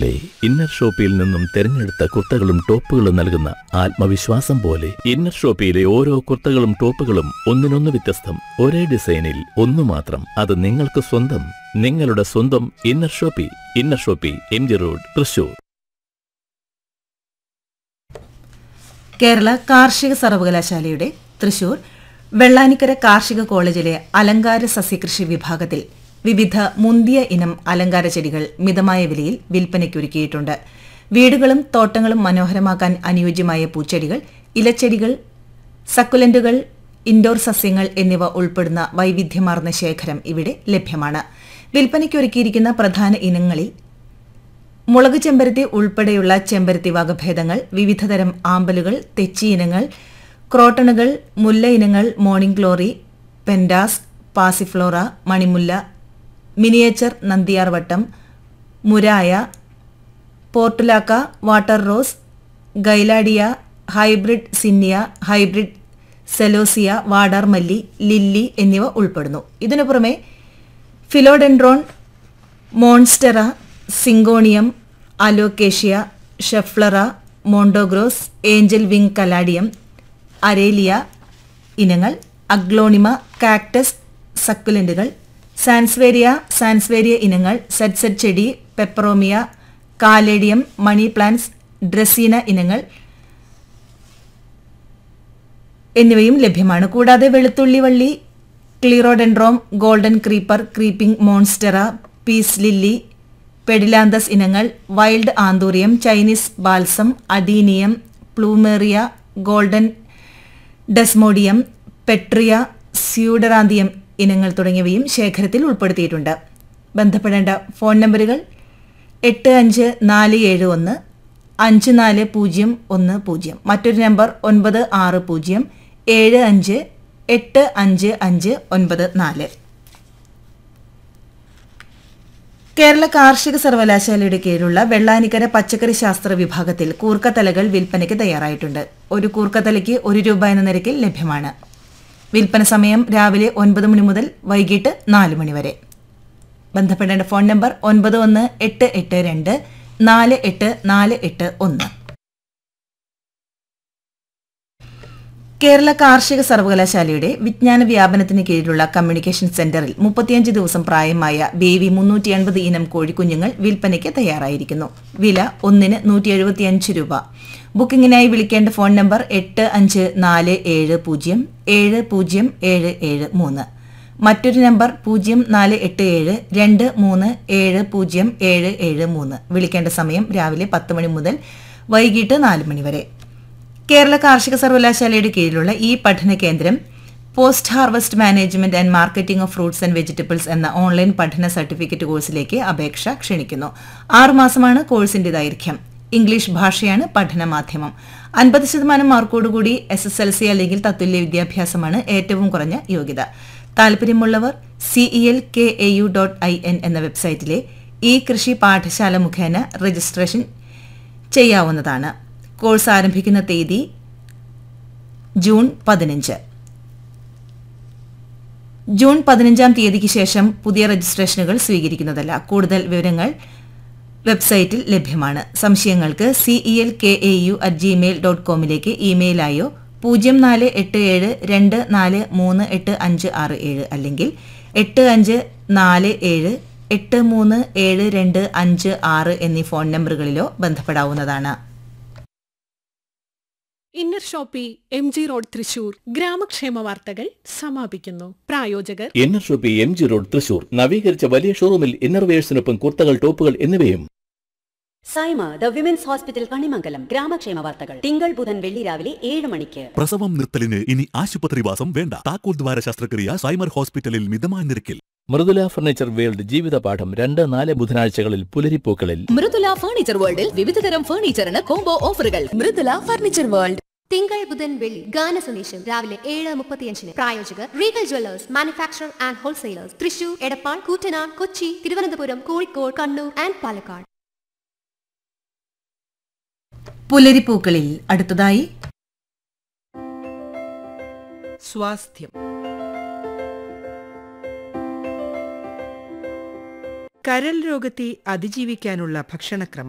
പോലെ ഇന്നർ ഷോപ്പിയിൽ നിന്നും തിരഞ്ഞെടുത്ത കുർത്തകളും ടോപ്പുകളും നൽകുന്ന ആത്മവിശ്വാസം പോലെ ഇന്നർ ഷോപ്പിയിലെ ഓരോ കുർത്തകളും ടോപ്പുകളും ഒന്നിനൊന്ന് വ്യത്യസ്തം ഒരേ ഡിസൈനിൽ ഒന്നു മാത്രം അത് നിങ്ങൾക്ക് സ്വന്തം നിങ്ങളുടെ സ്വന്തം inner shoppy inner shoppy M G road Thrissur Kerala കാർഷിക സർവകലാശാലയുടെ തൃശൂർ വെള്ളാനിക്കര കാർഷിക കോളേജിലെ അലങ്കാര സസ്യകൃഷി വിഭാഗത്തിൽ വിവിധ മുന്തിയ ഇനം അലങ്കാര ചെടികൾ മിതമായ വിലയിൽ വിൽപ്പനയ്ക്കൊരുക്കിയിട്ടുണ്ട് വീടുകളും തോട്ടങ്ങളും മനോഹരമാക്കാൻ അനുയോജ്യമായ പൂച്ചെടികൾ ഇലച്ചെടികൾ സക്കുലന്റുകൾ ഇൻഡോർ സസ്യങ്ങൾ എന്നിവ ഉൾപ്പെടുന്ന വൈവിധ്യമാർന്ന ശേഖരം ഇവിടെ ലഭ്യമാണ് വിൽപ്പനയ്ക്കൊരുക്കിയിരിക്കുന്ന പ്രധാന ഇനങ്ങളിൽ മുളക് ചെമ്പരത്തി ഉൾപ്പെടെയുള്ള ചെമ്പരത്തി വകഭേദങ്ങൾ വിവിധതരം ആമ്പലുകൾ തെച്ചി ഇനങ്ങൾ ക്രോട്ടണുകൾ മുല്ല ഇനങ്ങൾ മോർണിംഗ് ഗ്ലോറി പെൻഡാസ് പാസിഫ്ലോറ മണിമുല്ല മിനിയേച്ചർ നന്ദിയാർവട്ടം മുരായ portulaca water rose gaillardia hybrid zinnia hybrid celosia വാടാർ മല്ലി ലില്ലി എന്നിവ ഉൾപ്പെടുന്നു ഇതിനു പുറമെ philodendron monstera syngonium alocasia schefflera mondo grass angel wing caladium aralia ഇനങ്ങൾ അഗ്ലോണിമ കാക്ടസ് സക്കുലന്റുകൾ സാൻസ്വേരിയ സാൻസ്വേരിയ ഇനങ്ങൾ സെറ്റ്സെറ്റ് ചെടി peperomia caladium money plants dracaena ഇനങ്ങൾ എന്നിവയും ലഭ്യമാണ് കൂടാതെ വെളുത്തുള്ളി വള്ളി clerodendrum golden creeper creeping monstera peace lily pedilanthus ഇനങ്ങൾ wild anthurium Chinese balsam adenium plumeria golden desmodium petrea pseuderanthemum ഇനങ്ങൾ തുടങ്ങിയവയും ശേഖരത്തിൽ ഉൾപ്പെടുത്തിയിട്ടുണ്ട് ബന്ധപ്പെടേണ്ട ഫോൺ നമ്പറുകൾ എട്ട് അഞ്ച് നാല് ഏഴ് ഒന്ന് അഞ്ച് നാല് പൂജ്യം ഒന്ന് പൂജ്യം മറ്റൊരു നമ്പർ ഒൻപത് ആറ് പൂജ്യം ഏഴ് അഞ്ച് എട്ട് അഞ്ച് അഞ്ച് ഒൻപത് നാല് കേരള കാർഷിക സർവകലാശാലയുടെ കീഴിലുള്ള വെള്ളാനിക്കര പച്ചക്കറി ശാസ്ത്ര വിഭാഗത്തിൽ കൂർക്കത്തലകൾ വിൽപ്പനയ്ക്ക് തയ്യാറായിട്ടുണ്ട് ഒരു കൂർക്കത്തലയ്ക്ക് ഒരു രൂപ എന്ന നിരക്കിൽ ലഭ്യമാണ് വിൽപ്പന സമയം രാവിലെ ഒൻപത് മണി മുതൽ വൈകിട്ട് നാല് മണി വരെ ബന്ധപ്പെടേണ്ട ഫോൺ നമ്പർ ഒൻപത് ഒന്ന് എട്ട് എട്ട് രണ്ട് നാല് എട്ട് നാല് എട്ട് ഒന്ന് കേരള കാർഷിക സർവകലാശാലയുടെ വിജ്ഞാന വ്യാപനത്തിന് കീഴിലുള്ള കമ്മ്യൂണിക്കേഷൻ സെന്ററിൽ മുപ്പത്തിയഞ്ച് ദിവസം പ്രായമായ ബേവി മുന്നൂറ്റി എൺപത് ഇനം കോഴിക്കുഞ്ഞുങ്ങൾ വിൽപ്പനയ്ക്ക് തയ്യാറായിരിക്കുന്നു വില ഒന്നിന് നൂറ്റി എഴുപത്തിയഞ്ച് രൂപ ബുക്കിംഗിനായി വിളിക്കേണ്ട ഫോൺ നമ്പർ എട്ട് അഞ്ച് നാല് ഏഴ് പൂജ്യം ഏഴ് പൂജ്യം ഏഴ് ഏഴ് മൂന്ന് മറ്റൊരു നമ്പർ പൂജ്യം നാല് എട്ട് ഏഴ് രണ്ട് മൂന്ന് ഏഴ് പൂജ്യം ഏഴ് ഏഴ് മൂന്ന് വിളിക്കേണ്ട സമയം രാവിലെ പത്ത് മണി മുതൽ വൈകിട്ട് നാല് മണി വരെ കേരള കാർഷിക സർവകലാശാലയുടെ കീഴിലുള്ള ഈ പഠന കേന്ദ്രം post harvest management and marketing of fruits and vegetables എന്ന ഓൺലൈൻ പഠന സർട്ടിഫിക്കറ്റ് കോഴ്സിലേക്ക് അപേക്ഷ ക്ഷണിക്കുന്നു ആറുമാസമാണ് കോഴ്സിന്റെ ദൈർഘ്യം ഇംഗ്ലീഷ് ഭാഷയാണ് പഠന മാധ്യമം അൻപത് ശതമാനം മാർക്കോടുകൂടി എസ് എസ് എൽ സി അല്ലെങ്കിൽ തത്തുല്യ വിദ്യാഭ്യാസമാണ് ഏറ്റവും കുറഞ്ഞ യോഗ്യത താൽപര്യമുള്ളവർ CEL K A U dot I N എന്ന വെബ്സൈറ്റിലെ ഈ കൃഷി പാഠശാല മുഖേന രജിസ്ട്രേഷൻ ചെയ്യാവുന്നതാണ് കോഴ്സ് ആരംഭിക്കുന്ന തീയതി ജൂൺ പതിനഞ്ച് ജൂൺ പതിനഞ്ചാം തീയതിക്ക് ശേഷം പുതിയ രജിസ്ട്രേഷനുകൾ സ്വീകരിക്കുന്നതല്ല കൂടുതൽ വിവരങ്ങൾ വെബ്സൈറ്റിൽ ലഭ്യമാണ് സംശയങ്ങൾക്ക് CEL K A U at Gmail dot കോമിലേക്ക് ഇമെയിലായോ പൂജ്യം നാല് എട്ട് ഏഴ് രണ്ട് നാല് മൂന്ന് എട്ട് അഞ്ച് ആറ് ഏഴ് അല്ലെങ്കിൽ എട്ട് അഞ്ച് നാല് ഏഴ് എട്ട് മൂന്ന് ഏഴ് രണ്ട് അഞ്ച് ആറ് എന്നീ ഫോൺ നമ്പറുകളിലോ ബന്ധപ്പെടാവുന്നതാണ് inner shoppy M G road Thrissur ഗ്രാമക്ഷേമ വാർത്തകൾ സമാപിക്കുന്നു പ്രായോജകർ inner shoppy M G road Thrissur നവീകരിച്ച വലിയ ഷോറൂമിൽ ഇന്നർവേഴ്സിനൊപ്പം കുർത്തകൾ ടോപ്പുകൾ എന്നിവയും Saima the women's hospital Kanimangalam ഗ്രാമക്ഷേമ വാർത്തകൾ തിങ്കൾ ബുധൻ വെള്ളി രാവിലെ ഏഴ് മണിക്ക് പ്രസവം നിർത്തലിന് ഇനി ആശുപത്രിവാസം വേണ്ട താക്കോൽ ദ്വാര ശസ്ത്രക്രിയ സൈമർ ഹോസ്പിറ്റലിൽ മിതമായ നിരക്കിൽ മൃദുല ഫർണിച്ചർ വേൾഡ് ജീവിതപാഠം രണ്ട് നാല് ബുധനാഴ്ചകളിൽ പുലരിപ്പൂക്കളിൽ മൃദുല ഫർണിച്ചർ വേൾഡിൽ വിവിധതരം ഫർണിച്ചറിന് കോംബോ ഓഫറുകൾ മൃദുല ഫർണിച്ചർ വേൾഡ് തിങ്കൾ ബുധൻ വെള്ളി ഗാന സന്ദേശം രാവിലെ ഏഴ് മുപ്പത്തിയഞ്ചിന് പ്രായോജകർ Regal jewellers manufacture and wholesalers Thrissur Edappal Koottanad Kochi Thiruvananthapuram Kozhikode Kannur and Palakkad പുലരിപ്പൂക്കളിൽ അടുത്തതായി സ്വാസ്ഥ്യം കരൾ രോഗത്തെ അതിജീവിക്കാനുള്ള ഭക്ഷണക്രമം